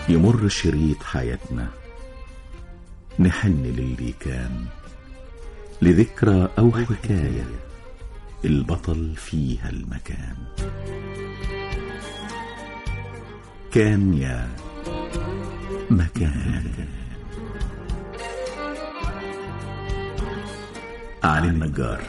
يمر شريط حياتنا نحن للي كان لذكرى أو حكاية البطل فيها المكان كان يا مكان علي النجار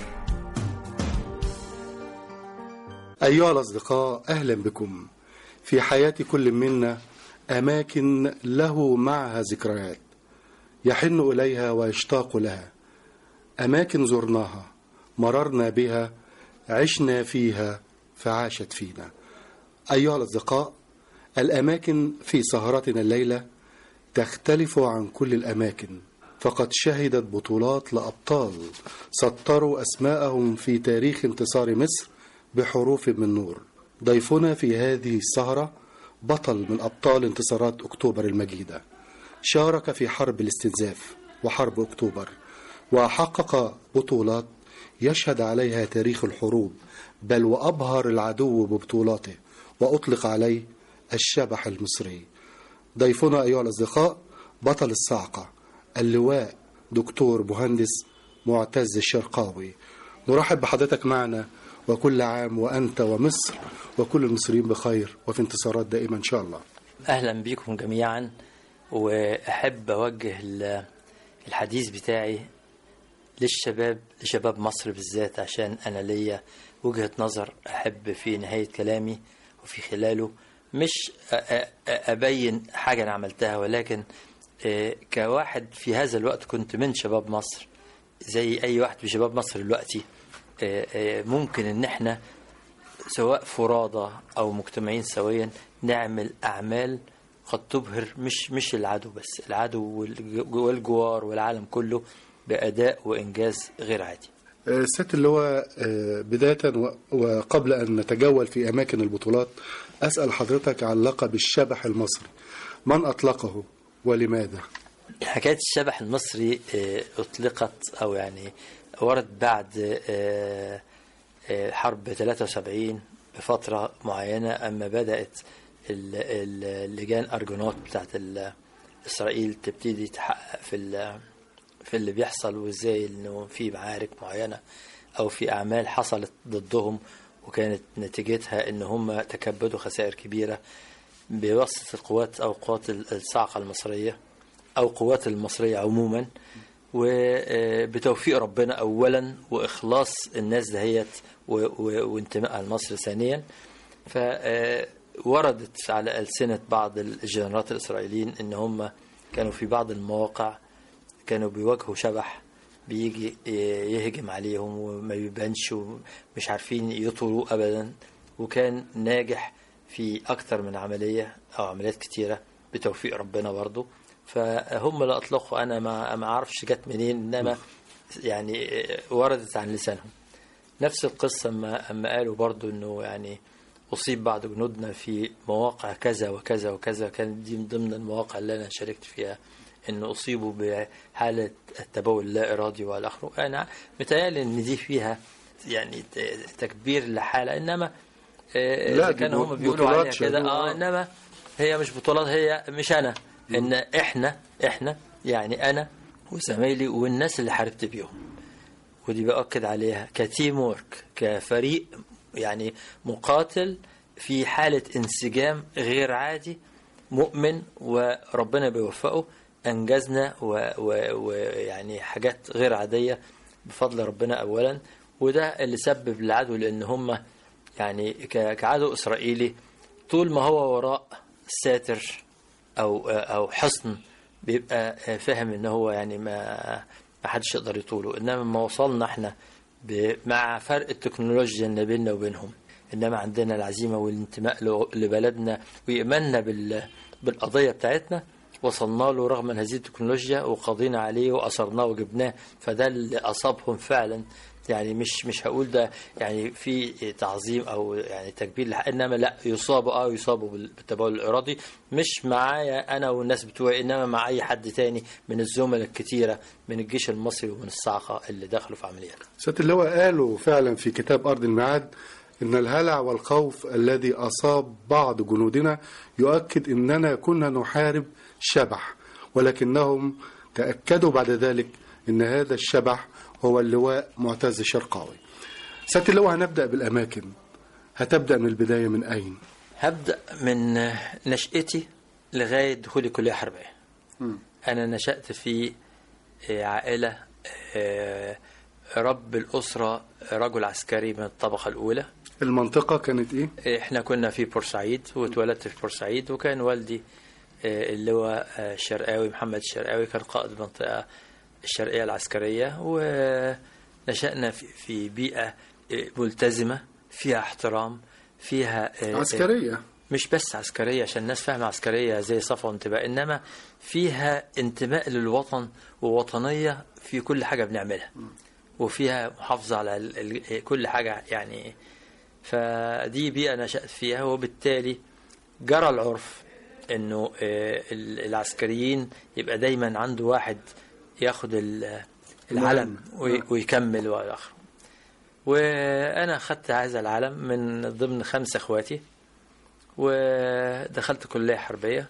أيها الأصدقاء أهلا بكم في حياة كل منا أماكن له معها ذكريات يحن إليها ويشتاق لها أماكن زرناها مررنا بها عشنا فيها فعاشت فينا أيها الأصدقاء الأماكن في سهرتنا الليلة تختلف عن كل الأماكن فقد شهدت بطولات لأبطال سطروا أسماءهم في تاريخ انتصار مصر بحروف من نور ضيفنا في هذه السهرة بطل من أبطال انتصارات أكتوبر المجيدة شارك في حرب الاستنزاف وحرب أكتوبر وحقق بطولات يشهد عليها تاريخ الحروب بل وأبهر العدو ببطولاته وأطلق عليه الشبح المصري ضيفنا أيها الأصدقاء بطل الصاعقة اللواء دكتور مهندس معتز الشرقاوي نرحب بحضرتك معنا وكل عام وأنت ومصر وكل المصريين بخير وفي انتصارات دائما إن شاء الله اهلا بكم جميعا واحب اوجه ال- الحديث بتاعي للشباب لشباب مصر بالذات عشان انا ليا وجهة نظر احب في نهاية كلامي وفي خلاله مش أ- أ- ابين حاجة انا عملتها ولكن آه، كواحد في هذا الوقت كنت من شباب مصر زي اي واحد في شباب مصر دلوقتي آه، آه، ممكن ان احنا سواء فرادى او مجتمعين سويا نعمل اعمال قد تبهر مش مش العدو بس العدو والج- والجوار والعالم كله باداء وانجاز غير عادي آه، سيادة اللواء آه، بداية و- وقبل أن نتجول في أماكن البطولات أسأل حضرتك عن لقب الشبح المصري من أطلقه ولماذا؟ حكاية الشبح المصري آه، أطلقت أو يعني ورد بعد آه، آه، حرب 73 بفترة معينة أما بدأت ال- ال- اللجان أرجونوت بتاعت ال- إسرائيل تبتدي تحقق في ال- في اللي بيحصل وإزاي إنه في معارك معينة أو في أعمال حصلت ضدهم وكانت نتيجتها إن هم تكبدوا خسائر كبيرة بواسطة القوات أو قوات الصاعقة المصرية أو قوات المصرية عموما وبتوفيق ربنا أولا وإخلاص الناس دهيت و- و- وانتمائها لمصر ثانيا فوردت على ألسنة بعض الجنرالات الإسرائيليين إن هم كانوا في بعض المواقع كانوا بيواجهوا شبح بيجي يهجم عليهم وما بيبانش ومش عارفين يطولوا أبدا وكان ناجح في أكتر من عملية أو عمليات كتيرة بتوفيق ربنا برضه فهم اللي أطلقوا أنا ما ما أعرفش جت منين إنما يعني وردت عن لسانهم نفس القصة أما, أما قالوا برضو أنه يعني أصيب بعض جنودنا في مواقع كذا وكذا وكذا كانت دي من ضمن المواقع اللي أنا شاركت فيها أنه أصيبوا بحالة التبول اللا إرادي والآخر أنا متهيألي أن دي فيها يعني ت- تكبير لحالة إنما آه، لا، إذا دي كانوا هم بطولات بيقولوا عليها شباب. كده اه انما هي مش بطولات هي مش انا ان احنا احنا يعني انا وزمايلي والناس اللي حاربت بيهم ودي بأكد عليها كتيم ورك كفريق يعني مقاتل في حالة انسجام غير عادي مؤمن وربنا بيوفقه أنجزنا ويعني و... و... يعني حاجات غير عادية بفضل ربنا أولا وده اللي سبب للعدو لأن هم يعني ك... كعدو إسرائيلي طول ما هو وراء ساتر أو أو حصن بيبقى فاهم إن هو يعني ما ما حدش يقدر يطوله انما لما وصلنا احنا ب- مع فرق التكنولوجيا اللي بيننا وبينهم انما عندنا العزيمه والانتماء ل- لبلدنا وايماننا بال بالقضيه بتاعتنا وصلنا له رغم من هذه التكنولوجيا وقضينا عليه واثرناه وجبناه فده اللي اصابهم فعلا يعني مش مش هقول ده يعني في تعظيم او يعني تكبير لح- انما لا يصابوا اه يصابوا بال- بالتبول الارادي مش معايا انا والناس بتوعي انما مع اي حد تاني من الزملاء الكتيره من الجيش المصري ومن الصاعقه اللي دخلوا في عمليات سيادة اللواء قالوا فعلا في كتاب أرض الميعاد إن الهلع والخوف الذي أصاب بعض جنودنا يؤكد أننا كنا نحارب شبح ولكنهم تأكدوا بعد ذلك أن هذا الشبح هو اللواء معتز الشرقاوي سيادة اللواء هنبدأ بالأماكن هتبدأ من البداية من أين؟ هبدأ من نشأتي لغاية دخولي كلية حربية أنا نشأت في عائلة آه، رب الأسرة رجل عسكري من الطبقة الأولى المنطقة كانت إيه؟ احنا كنا في بورسعيد واتولدت في بورسعيد وكان والدي آه، اللي هو آه، الشرقاوي محمد الشرقاوي كان قائد المنطقة الشرقية العسكرية ونشأنا في- في بيئة آه، ملتزمة فيها احترام فيها آه، عسكرية مش بس عسكرية عشان الناس فاهمة عسكرية زي صفا وانتماء إنما فيها انتماء للوطن ووطنية في كل حاجة بنعملها وفيها محافظة على ال- ال- كل حاجة يعني فدي بيئة نشأت فيها وبالتالي جرى العرف إنه آه، ال- العسكريين يبقى دايما عنده واحد ياخد ال- العلم وي- ويكمل وإلى آخره وأنا أخذت هذا العلم من ضمن خمسة إخواتي ودخلت كلية حربية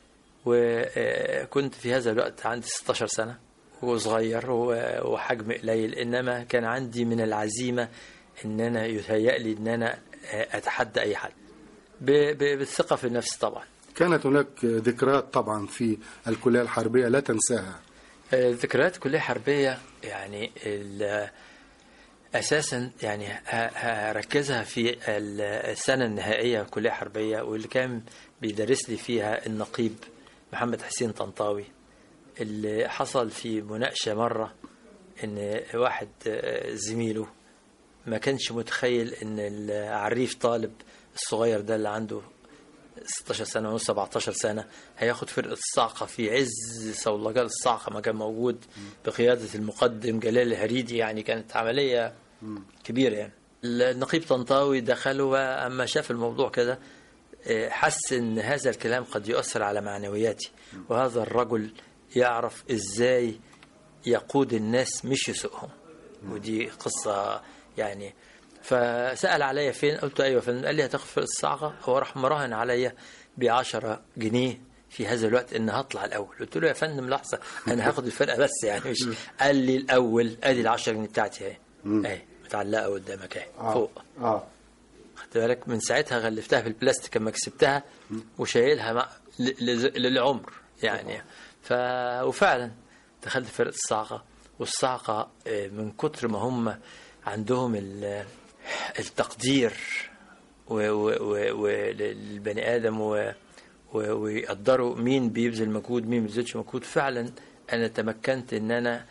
وكنت في هذا الوقت عندي 16 سنة وصغير و- وحجم قليل إنما كان عندي من العزيمة إن أنا يتهيأ لي إن أنا أتحدى أي حد ب- ب- بالثقة في النفس طبعا كانت هناك ذكريات طبعا في الكلية الحربية لا تنساها ذكريات كلية حربية يعني ال- أساسا يعني ه- هركزها في ال- السنة النهائية كلية حربية واللي كان بيدرس لي فيها النقيب محمد حسين طنطاوي اللي حصل في مناقشة مرة إن واحد آه، زميله ما كانش متخيل إن العريف طالب الصغير ده اللي عنده 16 سنة ونص 17 سنة هياخد فرقة الصاعقة في عز صولجان الصاعقة ما كان موجود بقيادة المقدم جلال الهريدي يعني كانت عملية كبيرة يعني النقيب طنطاوي دخلوا أما شاف الموضوع كده آه، حس ان هذا الكلام قد يؤثر على معنوياتي وهذا الرجل يعرف ازاي يقود الناس مش يسوقهم ودي قصة يعني فسأل عليا فين قلت أيوة فين قال لي هتاخد فرقة الصاعقة هو راح مراهن عليا بعشرة جنيه في هذا الوقت ان هطلع الاول قلت له يا فندم لحظه انا هاخد الفرقه بس يعني مش قال لي الاول ادي ال 10 جنيه بتاعتي اهي اهي متعلقه قدامك اهي فوق اه خدت بالك من ساعتها غلفتها في البلاستيك لما كسبتها وشايلها مع ل- ل- للعمر يعني ف وفعلا دخلت فرقه الصاعقه والصاعقه آه، من كتر ما هم عندهم ال- التقدير وللبني ادم و- و- ويقدروا مين بيبذل مجهود مين ما بيبذلش مجهود فعلا انا تمكنت ان انا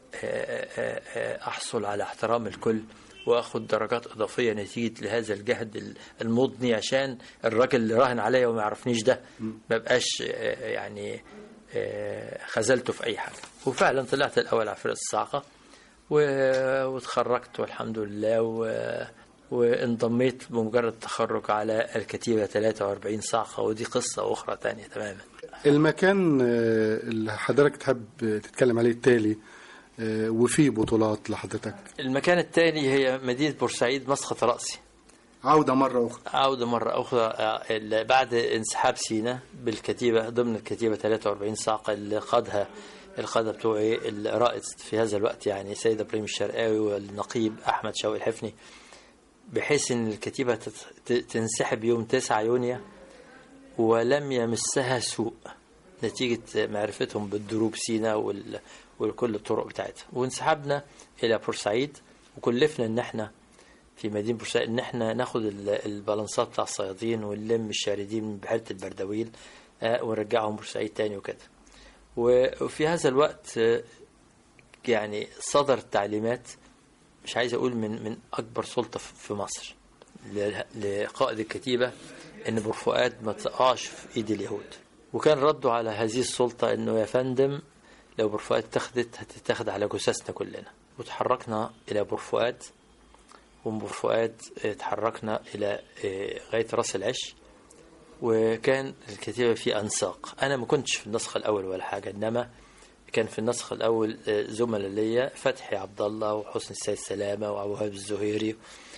احصل على احترام الكل واخد درجات اضافيه نتيجه لهذا الجهد المضني عشان الراجل اللي راهن عليا وما يعرفنيش ده ما بقاش آه، يعني آه، خذلته في اي حاجه وفعلا طلعت الاول على فرقه الصاعقه و- واتخرجت والحمد لله و وانضميت بمجرد التخرج على الكتيبة 43 صاعقة ودي قصة أخرى تانية تماما المكان آه، اللي حضرتك تحب تتكلم عليه التالي آه، وفيه بطولات لحضرتك المكان الثاني هي مدينة بورسعيد مسقط رأسي عودة مرة أخرى عودة مرة أخرى آه، ال- بعد انسحاب سينا بالكتيبة ضمن الكتيبة 43 صاعقة اللي قادها القادة بتوعي الرائد في هذا الوقت يعني سيد إبراهيم الشرقاوي والنقيب أحمد شوقي الحفني بحيث أن الكتيبة تت- ت- تنسحب يوم 9 يونيو ولم يمسها سوء نتيجة معرفتهم بالدروب سينا وال... وكل الطرق بتاعتها وانسحبنا إلى بورسعيد وكلفنا إن احنا في مدينة بورسعيد إن احنا ناخد ال- البالانسات بتاع الصيادين ونلم الشاردين من بحيرة البردويل آه، ونرجعهم بورسعيد تاني وكده و- وفي هذا الوقت آه، يعني صدر تعليمات مش عايز أقول من من أكبر سلطة في في مصر ل- لقائد الكتيبة إن بورفؤاد ما تقعش في إيد اليهود وكان رده على هذه السلطة إنه يا فندم لو بورفؤاد اتخذت هتتاخد على جثثنا كلنا وتحركنا إلى بورفؤاد ومن بورفؤاد اه، تحركنا إلى اه، غاية راس العش وكان الكتيبة في أنساق أنا ما كنتش في النسخ الأول ولا حاجة إنما كان في النسخ الأول اه، زملاء ليا فتحي عبد الله وحسن السيد سلامة وأبو وهاب الزهيري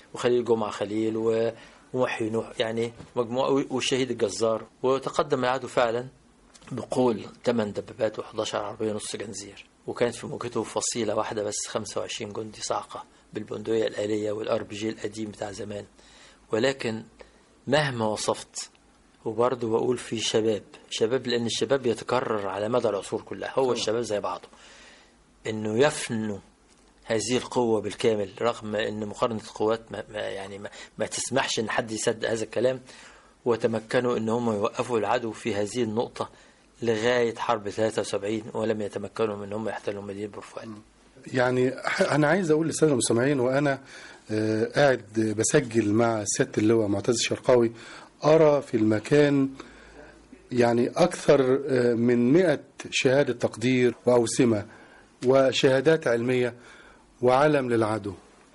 وخليل جمعة خليل و- ومحيي نوح يعني مجموعة والشهيد الجزار وتقدم العدو فعلا بقول 8 دبابات و11 عربية نص جنزير وكانت في موجته فصيلة واحدة بس 25 جندي صاعقة بالبندقية الآلية والار بي جي القديم بتاع زمان ولكن مهما وصفت وبرضه بقول في شباب شباب لأن الشباب بيتكرر على مدى العصور كلها هو الشباب زي بعضه انه يفنوا هذه القوة بالكامل رغم ان مقارنة القوات ما ما يعني ما, ما تسمحش ان حد يصدق هذا الكلام وتمكنوا ان هم يوقفوا العدو في هذه النقطة لغاية حرب 73 ولم يتمكنوا من ان هم يحتلوا مدينة بورفؤاد يعني ح- انا عايز اقول للساده المستمعين وانا آه، قاعد بسجل مع سياده اللواء معتز الشرقاوي ارى في المكان يعني اكثر آه، من 100 شهاده تقدير واوسمه وشهادات علميه وعلم للعدو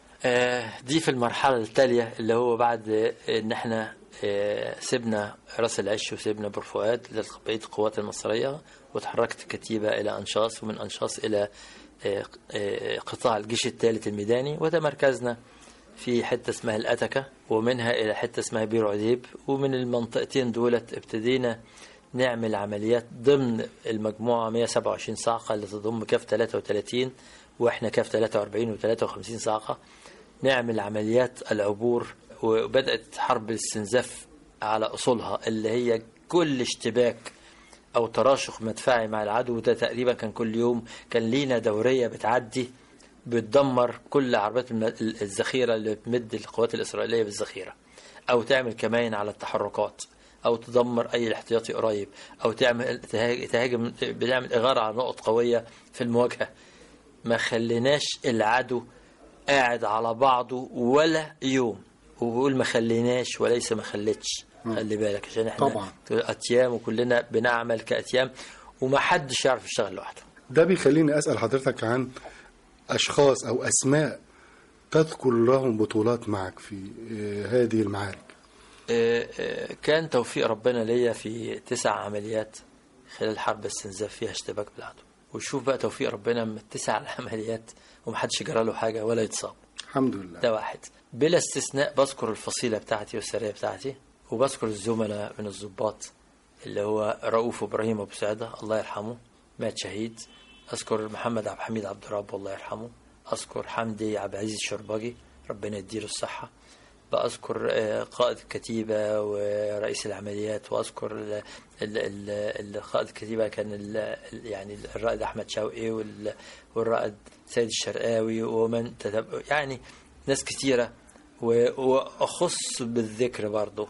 آه، دي في المرحلة التالية اللي هو بعد آه، ان احنا آه، سيبنا راس العش وسيبنا بورفؤاد لبقية القوات المصرية وتحركت الكتيبة إلى أنشاص ومن أنشاص إلى آه، آه، قطاع الجيش الثالث الميداني وتمركزنا في حتة اسمها الأتكة ومنها إلى حتة اسمها بير عديب ومن المنطقتين دولت ابتدينا نعمل عمليات ضمن المجموعة 127 صاعقة اللي تضم كاف 33 واحنا كاف 43 و53 صاعقة نعمل عمليات العبور وبدأت حرب الاستنزاف على أصولها اللي هي كل اشتباك أو تراشق مدفعي مع العدو ده تقريبا كان كل يوم كان لينا دورية بتعدي بتدمر كل عربيات الم- الذخيرة اللي بتمد القوات الإسرائيلية بالذخيرة أو تعمل كمائن على التحركات أو تدمر أي احتياطي قريب أو تعمل تهاج- تهاجم بنعمل إغارة على نقط قوية في المواجهة ما خليناش العدو قاعد على بعضه ولا يوم وبقول ما خليناش وليس ما خليتش خلي بالك عشان احنا طبعا. اتيام وكلنا بنعمل كاتيام وما حدش يعرف يشتغل لوحده ده بيخليني اسال حضرتك عن اشخاص او اسماء تذكر لهم بطولات معك في آه، هذه المعارك آه، آه، كان توفيق ربنا ليا في تسع عمليات خلال حرب الاستنزاف فيها اشتباك بالعدو وشوف بقى توفيق ربنا من التسع العمليات ومحدش جرى له حاجه ولا يتصاب الحمد لله ده واحد بلا استثناء بذكر الفصيلة بتاعتي والسرية بتاعتي وبذكر الزملاء من الضباط اللي هو رؤوف إبراهيم أبو سعدة الله يرحمه مات شهيد أذكر محمد عبد الحميد عبد الرب الله يرحمه أذكر حمدي عبد العزيز الشرباجي ربنا يديله الصحة بأذكر آه، قائد الكتيبة ورئيس العمليات وأذكر ال- ال- ال- ال- قائد الكتيبة كان ال- ال- يعني الرائد أحمد شوقي وال- والرائد سيد الشرقاوي ومن تتب... يعني ناس كتيرة و- وأخص بالذكر برضه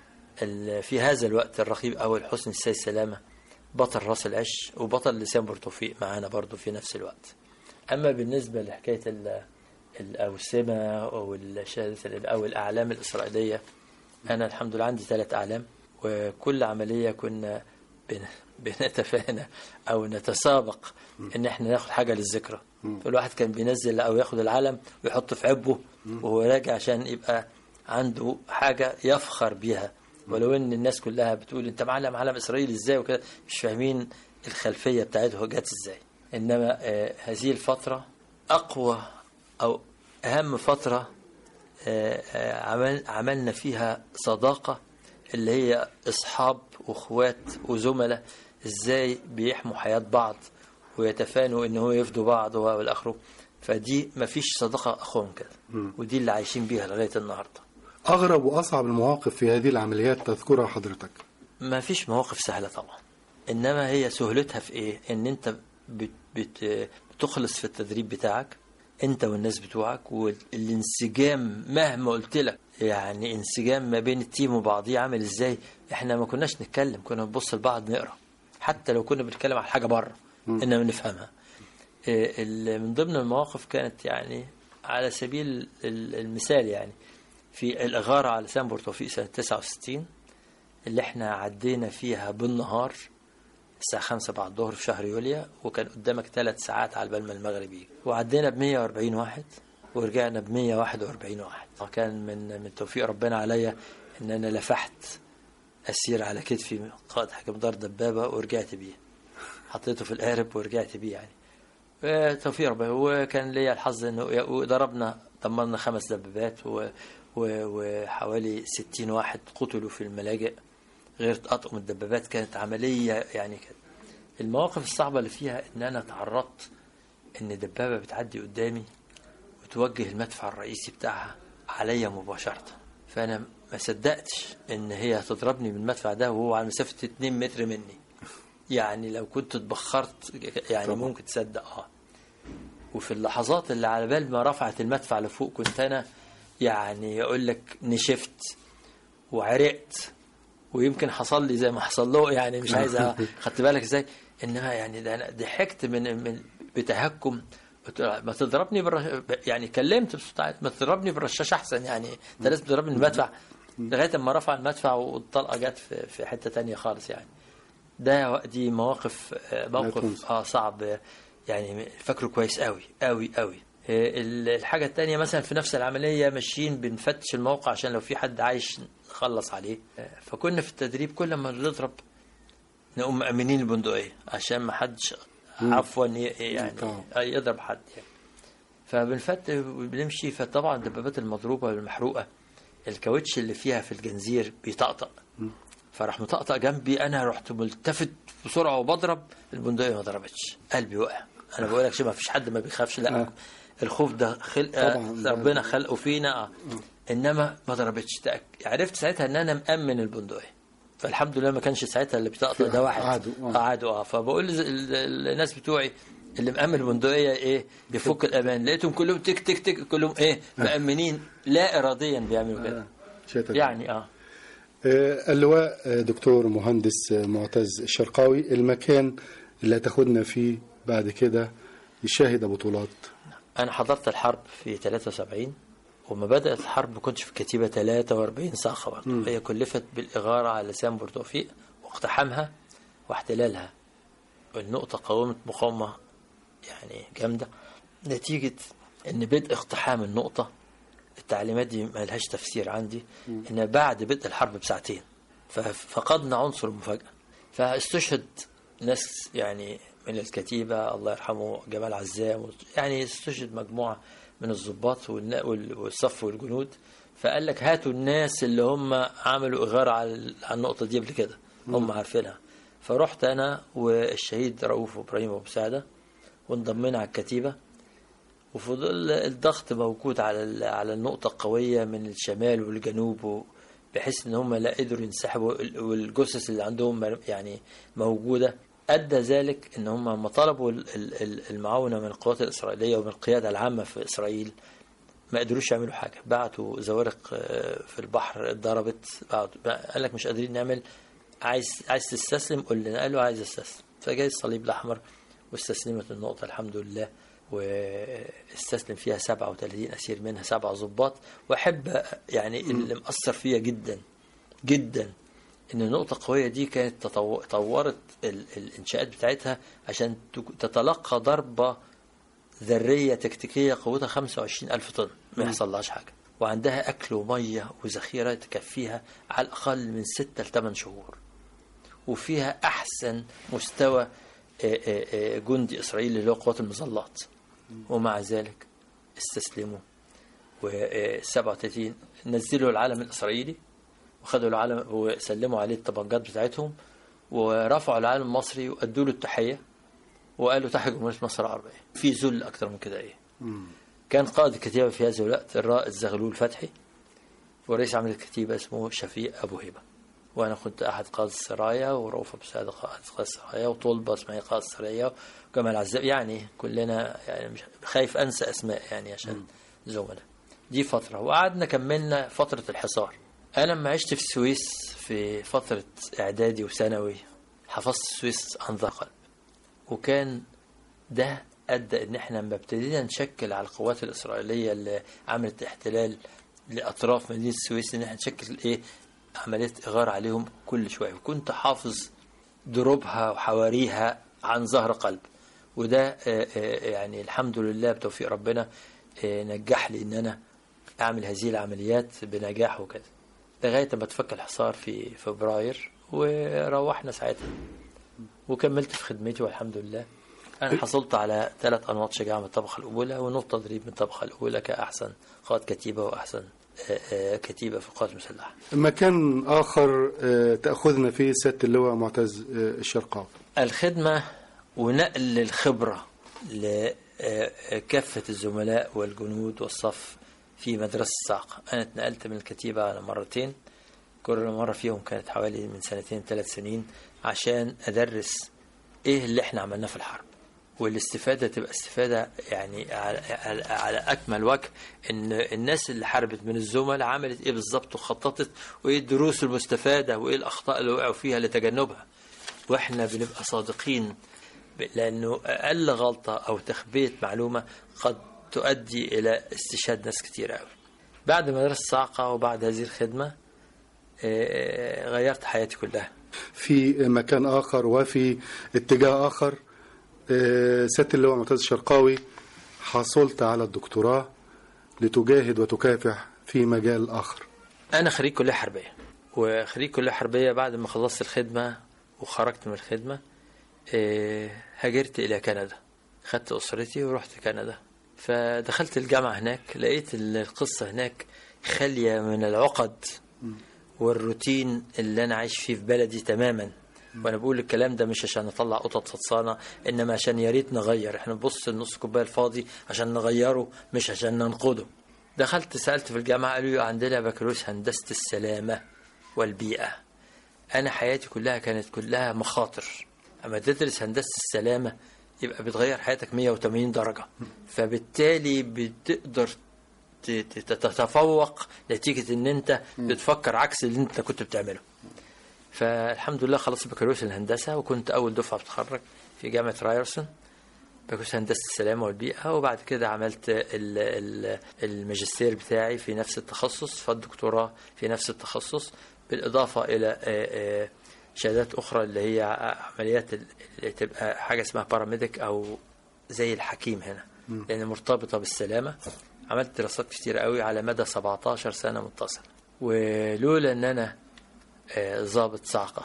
ال- في هذا الوقت الرقيب أول حسن السيد سلامة بطل راس العش وبطل لسان بورتوفيق معانا برضه في نفس الوقت أما بالنسبة لحكاية ال- الأوسمة أو الشهادة أو الأعلام الإسرائيلية أنا الحمد لله عندي ثلاث أعلام وكل عملية كنا بن- بنتفانى أو نتسابق إن إحنا ناخد حاجة للذكرى فالواحد كان بينزل أو ياخد العلم ويحطه في عبه وهو راجع عشان يبقى عنده حاجة يفخر بيها ولو إن الناس كلها بتقول أنت معلم علم إسرائيل إزاي وكده مش فاهمين الخلفية بتاعته جت إزاي إنما آه، هذه الفترة أقوى أو أهم فترة آه، آه، عمل عملنا فيها صداقة اللي هي أصحاب وأخوات وزملاء إزاي بيحموا حياة بعض ويتفانوا إن هو يفدوا بعض والآخره فدي مفيش صداقة أخوة من كده ودي اللي عايشين بيها لغاية النهاردة اغرب واصعب المواقف في هذه العمليات تذكرها حضرتك ما فيش مواقف سهلة طبعا إنما هي سهولتها في إيه إن أنت بت بت بتخلص في التدريب بتاعك أنت والناس بتوعك والانسجام مهما قلت لك يعني انسجام ما بين التيم وبعضيه عامل إزاي إحنا ما كناش نتكلم كنا بنبص لبعض نقرأ حتى لو كنا بنتكلم على حاجة بره إنما نفهمها إيه، ال- من ضمن المواقف كانت يعني على سبيل ال- المثال يعني في الإغارة على لسان بورتوفيق سنة 69 اللي احنا عدينا فيها بالنهار الساعة خمسة بعد الظهر في شهر يوليو وكان قدامك ثلاث ساعات على بال ما المغرب يجي وعدينا ب 140 واحد ورجعنا ب 141 واحد وكان من من توفيق ربنا عليا ان انا لفحت اسير على كتفي قائد حكم دار دبابة ورجعت بيه حطيته في القارب ورجعت بيه يعني آه، توفيق ربنا وكان ليا الحظ انه ضربنا دمرنا خمس دبابات و... و... وحوالي 60 واحد قتلوا في الملاجئ غير اطقم الدبابات كانت عمليه يعني كانت المواقف الصعبه اللي فيها ان انا تعرضت ان دبابه بتعدي قدامي وتوجه المدفع الرئيسي بتاعها عليا مباشره فانا ما صدقتش ان هي هتضربني بالمدفع ده وهو على مسافه 2 متر مني يعني لو كنت اتبخرت يعني طبعا. ممكن تصدق اه وفي اللحظات اللي على بال ما رفعت المدفع لفوق كنت انا يعني يقول لك نشفت وعرقت ويمكن حصل لي زي ما حصل له يعني مش عايز أ- خدت بالك ازاي انما يعني ده انا ضحكت من من بتهكم قلت له ما تضربني بالرش... يعني كلمت بصوت عالي، ما تضربني بالرشاش احسن يعني انت لازم تضربني بالمدفع لغايه اما رفع المدفع والطلقه جت في, في حته تانية خالص يعني ده دي مواقف آه، موقف تنسى. اه صعب آه، يعني فاكره كويس قوي قوي قوي آه، ال- الحاجة التانية مثلا في نفس العملية ماشيين بنفتش الموقع عشان لو في حد عايش نخلص عليه آه، فكنا في التدريب كل ما نضرب نقوم مأمنين البندقية عشان ما حدش عفوا ي- يعني طبعا. آه، يضرب حد يعني فبنفت بنمشي فطبعا الدبابات المضروبة والمحروقة الكاوتش اللي فيها في الجنزير بيطقطق فراح مطقطق جنبي انا رحت ملتفت بسرعه وبضرب البندقيه ما ضربتش قلبي وقع انا بقول لك شيء ما فيش حد ما بيخافش لا آه. الخوف ده خلق طبعاً. ربنا خلقه فينا آه. انما ما ضربتش تأك- عرفت ساعتها ان انا مأمن البندقيه فالحمد لله ما كانش ساعتها اللي بيطقطق ده واحد عدو، آه. عدو اه فبقول لز- ال- ال- الناس بتوعي اللي مأمن البندقيه ايه بيفك الامان لقيتهم كلهم تك تك تك كلهم ايه مأمنين لا اراديا بيعملوا كده شيء يعني اه آه، اللواء آه، دكتور مهندس آه، معتز الشرقاوي المكان اللي هتاخدنا فيه بعد كده يشاهد بطولات أنا حضرت الحرب في 73 وما بدأت الحرب ما كنتش في كتيبة 43 صاخة برضه هي كلفت بالإغارة على لسان بورتوفيق واقتحامها واحتلالها والنقطة قاومت مقاومة يعني جامدة نتيجة إن بدء اقتحام النقطة التعليمات دي ما لهاش تفسير عندي إن بعد بدء الحرب بساعتين ففقدنا عنصر المفاجأة فاستشهد ناس يعني من الكتيبة الله يرحمه جمال عزام يعني استشهد مجموعة من الضباط والنا- وال- والصف والجنود فقال لك هاتوا الناس اللي هم عملوا إغارة على على النقطة دي قبل كده هم عارفينها فرحت أنا والشهيد رؤوف إبراهيم أبو سعدة وانضمينا على الكتيبة وفضل الضغط موجود على ال- على النقطة القوية من الشمال والجنوب و- بحيث ان هم لا قدروا ينسحبوا ال- والجثث اللي عندهم مر- يعني موجودة أدى ذلك ان هم لما طلبوا ال- ال- ال- المعاونة من القوات الإسرائيلية ومن القيادة العامة في إسرائيل ما قدروش يعملوا حاجة بعتوا زوارق آه، في البحر اتضربت بعتوا قال لك مش قادرين نعمل عايز عايز تستسلم قول لنا قال له عايز استسلم فجاي الصليب الأحمر واستسلمت النقطة الحمد لله واستسلم فيها 37 أسير منها سبع ضباط وأحب يعني اللي مأثر فيا جدا جدا إن النقطة القوية دي كانت تطو- طورت ال- الإنشاءات بتاعتها عشان تك- تتلقى ضربة ذرية تكتيكية قوتها 25 ألف طن ما يحصلهاش حاجة وعندها أكل ومية وذخيرة تكفيها على الأقل من 6 ل 8 شهور وفيها أحسن مستوى آه، آه، آه، جندي إسرائيلي اللي هو قوات المظلات ومع ذلك استسلموا و 37 نزلوا العلم الإسرائيلي وخدوا العلم وسلموا عليه الطبنجات بتاعتهم ورفعوا العلم المصري وأدوا له التحية وقالوا تحيا جمهورية مصر العربية في ذل أكتر من كده إيه كان قائد الكتيبة في هذا الوقت الرائد زغلول فتحي ورئيس عمل الكتيبة اسمه شفيق أبو هبة وأنا كنت أحد قائد السرايا ورؤوف أبو سعد قائد قائد السرايا وطلبة اسمها قائد السرايا وجمال عزاب يعني كلنا يعني مش خايف أنسى أسماء يعني عشان زملاء دي فترة وقعدنا كملنا فترة الحصار أنا لما عشت في السويس في فترة إعدادي وثانوي حفظت السويس عن ظهر قلب وكان ده ادى ان احنا لما ابتدينا نشكل على القوات الاسرائيليه اللي عملت احتلال لاطراف مدينه السويس ان احنا نشكل ايه عمليه اغاره عليهم كل شويه وكنت حافظ دروبها وحواريها عن ظهر قلب وده آه، آه، يعني الحمد لله بتوفيق ربنا آه، نجح لي ان انا اعمل هذه العمليات بنجاح وكده لغايه ما اتفك الحصار في فبراير وروحنا ساعتها وكملت في خدمتي والحمد لله أنا حصلت على ثلاث أنواط شجاعة من الطبقة الأولى ونقطة تدريب من الطبقة الأولى كأحسن قائد كتيبة وأحسن آه، آه، كتيبة في القوات المسلحة مكان آخر آه، تأخذنا فيه سيادة اللواء معتز آه، الشرقاوي الخدمة ونقل الخبرة لكافة الزملاء والجنود والصف في مدرسة الصاعقة أنا اتنقلت من الكتيبة على مرتين كل مرة فيهم كانت حوالي من سنتين ثلاث سنين عشان أدرس إيه اللي إحنا عملناه في الحرب والاستفادة تبقى استفادة يعني على, على, على أكمل وجه إن الناس اللي حاربت من الزملاء عملت إيه بالظبط وخططت وإيه الدروس المستفادة وإيه الأخطاء اللي وقعوا فيها لتجنبها واحنا بنبقى صادقين ب- لانه اقل غلطه او تخبيه معلومه قد تؤدي الى استشهاد ناس كتير قوي بعد مدرسه صاعقه وبعد هذه الخدمه آه، غيرت حياتي كلها في مكان آخر وفي اتجاه آخر آه، سيادة اللواء معتز الشرقاوي حصلت على الدكتوراه لتجاهد وتكافح في مجال آخر انا خريج كليه حربيه وخريج كليه حربيه بعد ما خلصت الخدمه وخرجت من الخدمه آه، هاجرت الى كندا خدت اسرتي ورحت كندا فدخلت الجامعه هناك لقيت القصه هناك خاليه من العقد والروتين اللي انا عايش فيه في بلدي تماما وانا بقول الكلام ده مش عشان اطلع قطط فطسانه انما عشان يا ريت نغير احنا نبص النص كوبايه الفاضي عشان نغيره مش عشان ننقده دخلت سالت في الجامعه قالوا لي عندنا بكالوريوس هندسه السلامه والبيئه انا حياتي كلها كانت كلها مخاطر اما تدرس هندسه السلامه يبقى بتغير حياتك 180 درجه فبالتالي بتقدر ت- ت- تتفوق نتيجه ان انت بتفكر عكس اللي انت كنت بتعمله فالحمد لله خلصت بكالوريوس الهندسه وكنت اول دفعه بتخرج في جامعه رايرسون بكالوريوس هندسه السلامه والبيئه وبعد كده عملت ال- ال- الماجستير بتاعي في نفس التخصص فالدكتوراه في نفس التخصص بالاضافه الى آه، آه، شهادات اخرى اللي هي عمليات ال- اللي تبقى حاجه اسمها باراميديك او زي الحكيم هنا لان مرتبطه بالسلامه عملت دراسات كتير قوي على مدى 17 سنه متصله ولولا ان انا آه، ضابط صاعقه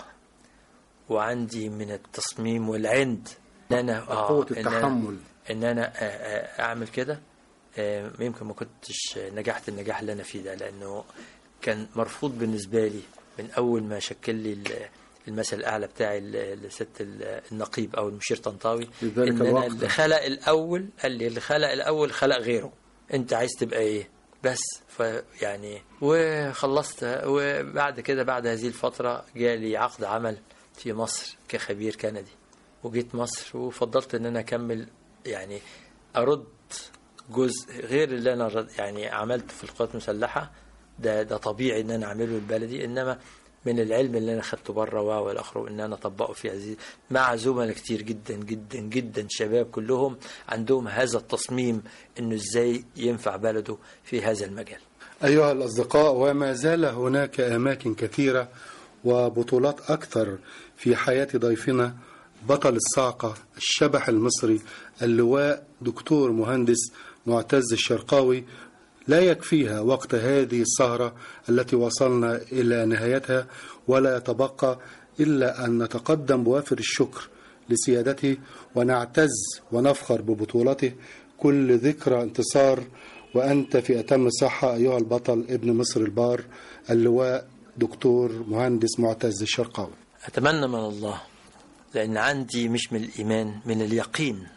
وعندي من التصميم والعند ان انا آه، قوة إن أنا- التحمل. ان انا آه، آه، اعمل كده آه، يمكن ما كنتش نجحت النجاح اللي انا فيه ده لانه كان مرفوض بالنسبه لي من اول ما شكل لي ال- المثل الاعلى بتاعي ل- لست ال- النقيب او المشير طنطاوي في ذلك ان انا الوقت. اللي خلق الاول قال لي اللي خلق الاول خلق غيره انت عايز تبقى ايه بس فيعني وخلصت وبعد كده بعد هذه الفتره جالي عقد عمل في مصر كخبير كندي وجيت مصر وفضلت ان انا اكمل يعني ارد جزء غير اللي انا رد- يعني عملته في القوات المسلحه ده ده طبيعي ان انا اعمله البلدي انما من العلم اللي انا خدته بره و والاخره ان انا اطبقه في هذه مع زملاء كتير جدا جدا جدا شباب كلهم عندهم هذا التصميم انه ازاي ينفع بلده في هذا المجال أيها الأصدقاء وما زال هناك أماكن كثيرة وبطولات أكثر في حياة ضيفنا بطل الصاعقة الشبح المصري اللواء دكتور مهندس معتز الشرقاوي لا يكفيها وقت هذه السهرة التي وصلنا إلى نهايتها ولا يتبقى إلا أن نتقدم بوافر الشكر لسيادته ونعتز ونفخر ببطولته كل ذكرى انتصار وأنت في أتم الصحة أيها البطل ابن مصر البار اللواء دكتور مهندس معتز الشرقاوي أتمنى من الله لأن عندي مش من الإيمان من اليقين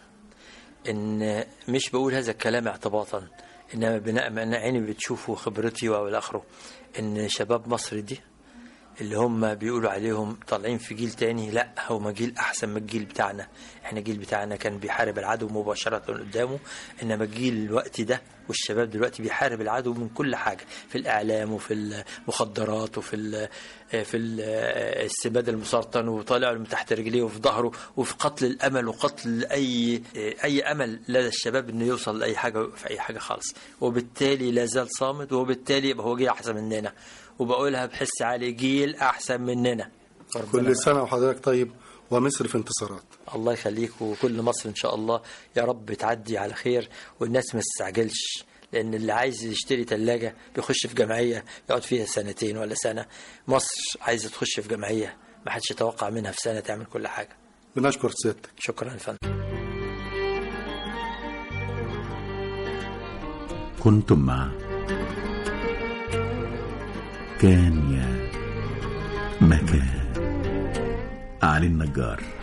إن مش بقول هذا الكلام اعتباطا إنما بناء ما أنا عيني بتشوفه خبرتي وإلى آخره إن شباب مصر دي اللي هم بيقولوا عليهم طالعين في جيل تاني لا هم جيل احسن من الجيل بتاعنا احنا الجيل بتاعنا كان بيحارب العدو مباشرة قدامه انما الجيل الوقت ده والشباب دلوقتي بيحارب العدو من كل حاجة في الاعلام وفي المخدرات وفي ال في ال السباد المسرطن وطالع من تحت رجليه وفي ظهره وفي قتل الامل وقتل اي اي امل لدى الشباب انه يوصل لاي حاجه في اي حاجه خالص وبالتالي لا زال صامد وبالتالي يبقى هو جيل احسن مننا وبقولها بحس عالي جيل احسن مننا كل سنة وحضرتك طيب ومصر في انتصارات الله يخليك وكل مصر ان شاء الله يا رب تعدي على خير والناس ما تستعجلش لان اللي عايز يشتري ثلاجه بيخش في جمعيه يقعد فيها سنتين ولا سنه مصر عايزه تخش في جمعيه ما حدش يتوقع منها في سنه تعمل كل حاجه بنشكر سيادتك شكرا يا فندم كنتم مع كان يا مكان علي النجار